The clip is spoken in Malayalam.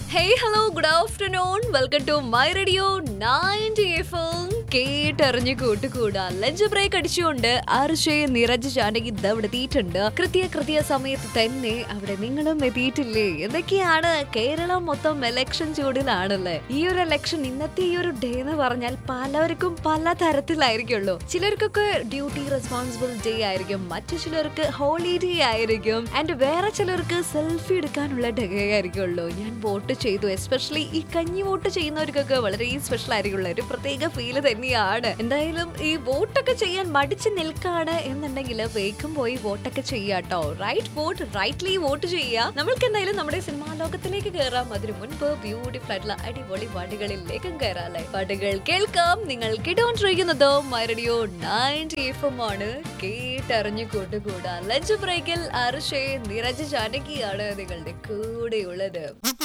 hey hello good afternoon welcome to my radio ninety F കേട്ടറിഞ്ഞ് കൂട്ടുകൂടാ ലഞ്ച് ബ്രേക്ക് അടിച്ചുകൊണ്ട് അർഷയെ നിറച്ച് ചാണ്ടകി ഇത് അവിടെ എത്തിയിട്ടുണ്ട് കൃത്യ കൃത്യ സമയത്ത് തന്നെ അവിടെ നിങ്ങളും എത്തിയിട്ടില്ലേ എന്തൊക്കെയാണ് കേരളം മൊത്തം എലക്ഷൻ ചൂടിലാണല്ലേ ഈ ഒരു എലക്ഷൻ ഇന്നത്തെ ഈ ഒരു ഡേ എന്ന് പറഞ്ഞാൽ പലർക്കും പല തരത്തിലായിരിക്കുള്ളൂ ചിലർക്കൊക്കെ ഡ്യൂട്ടി റെസ്പോൺസിബിൾ ഡേ ആയിരിക്കും മറ്റു ചിലർക്ക് ഹോളിഡേ ആയിരിക്കും ആൻഡ് വേറെ ചിലർക്ക് സെൽഫി എടുക്കാനുള്ള ഡേ ആയിരിക്കുള്ളൂ ഞാൻ വോട്ട് ചെയ്തു എസ്പെഷ്യലി ഈ കഞ്ഞി വോട്ട് ചെയ്യുന്നവർക്കൊക്കെ വളരെ സ്പെഷ്യൽ ആയിരിക്കുള്ള ഒരു പ്രത്യേക ഫീല് തന്നെയാണ് എന്തായാലും ഈ വോട്ടൊക്കെ ചെയ്യാൻ മടിച്ച് നിൽക്കാണ് എന്നുണ്ടെങ്കിൽ വേഗം പോയി വോട്ടൊക്കെ ചെയ്യാട്ടോ റൈറ്റ് വോട്ട് റൈറ്റ്ലി വോട്ട് ചെയ്യുക നമ്മൾക്ക് എന്തായാലും നമ്മുടെ സിനിമാ ലോകത്തിലേക്ക് കയറാം അതിനു മുൻപ് ബ്യൂട്ടിഫുൾ ആയിട്ടുള്ള അടിപൊളി പാട്ടുകളിലേക്കും കയറാല്ലേ പാട്ടുകൾ കേൾക്കാം നിങ്ങൾ കേട്ടുകൊണ്ടിരിക്കുന്നത് മരടിയോ നയൻറ്റി എഫ് എം ആണ് കേട്ടറിഞ്ഞു കൂട്ടുകൂടാ ലഞ്ച് ബ്രേക്കിൽ അർഷേ നിരജ് ജാനകിയാണ് നിങ്ങളുടെ കൂടെയുള്ളത്